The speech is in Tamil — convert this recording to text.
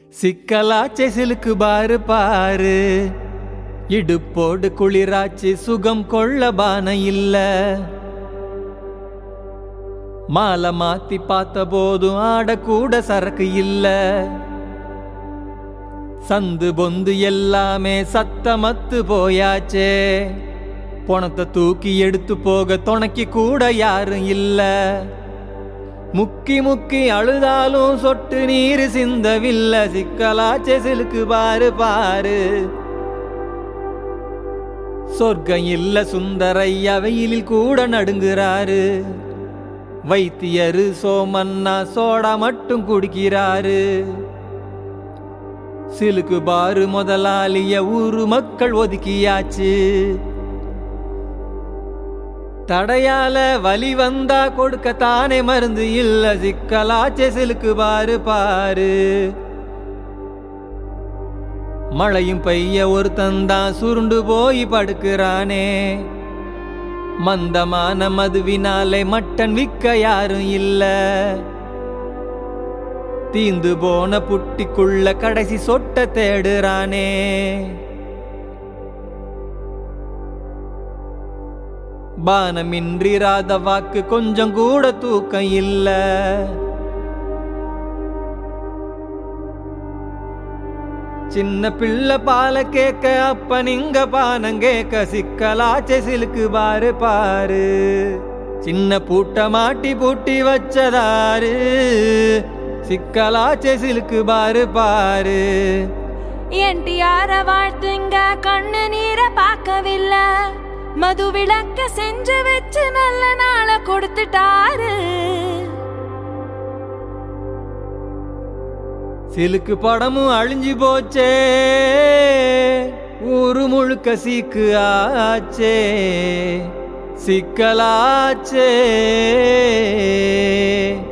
சிக்கலாச்சே சிலுக்கு பாரு பாரு இடுப்போடு குளிராச்சு சுகம் கொள்ள பான இல்ல மாலை மாத்தி பார்த்த போதும் ஆடக்கூட சரக்கு இல்ல சந்து பொந்து எல்லாமே சத்தமத்து போயாச்சே பணத்தை தூக்கி எடுத்து போக துணைக்கு கூட யாரும் இல்ல முக்கி முக்கி அழுதாலும் சொட்டு நீர் சிந்தவில்ல சிக்கலாச்சே சிலுக்கு பாரு பாரு சொர்க்கம் இல்ல சுந்தரையா வெயிலில் கூட நடுங்குறாரு வைத்தியரு சோமன்னா சோடா மட்டும் குடிக்கிறாரு சிலுக்கு பாரு முதலாளிய ஊரு மக்கள் ஒதுக்கியாச்சு தடையால வலி வந்தா கொடுக்கத்தானே மருந்து இல்ல சிக்கலாச்சே சிலுக்கு பாரு பாரு மழையும் பெய்ய ஒருத்தன் தான் சுருண்டு போய் படுக்கிறானே மந்தமான மதுவினாலே மட்டன் விற்க யாரும் இல்ல தீந்து போன புட்டிக்குள்ள கடைசி சொட்ட தேடுறானே பானமின்றி ராத வாக்கு கொஞ்சம் கூட தூக்கம் இல்ல சின்ன பிள்ளை பால கேக்க அப்ப நீங்க பானம் கேக்க சிக்கலாச்சே சிலுக்கு பாரு பாரு சின்ன பூட்ட மாட்டி பூட்டி வச்சதாரு சிக்கலாச்சே சிலுக்கு பாரு பாரு என்டியார வாழ்த்துங்க கண்ணு நீரை பார்க்கவில்லை மது விளக்க செஞ்சு வச்சு நல்ல நாளை கொடுத்துட்டாரு சிலுக்கு படமும் அழிஞ்சு போச்சே ஊரு முழுக்க சீக்கு ஆச்சே சிக்கலாச்சே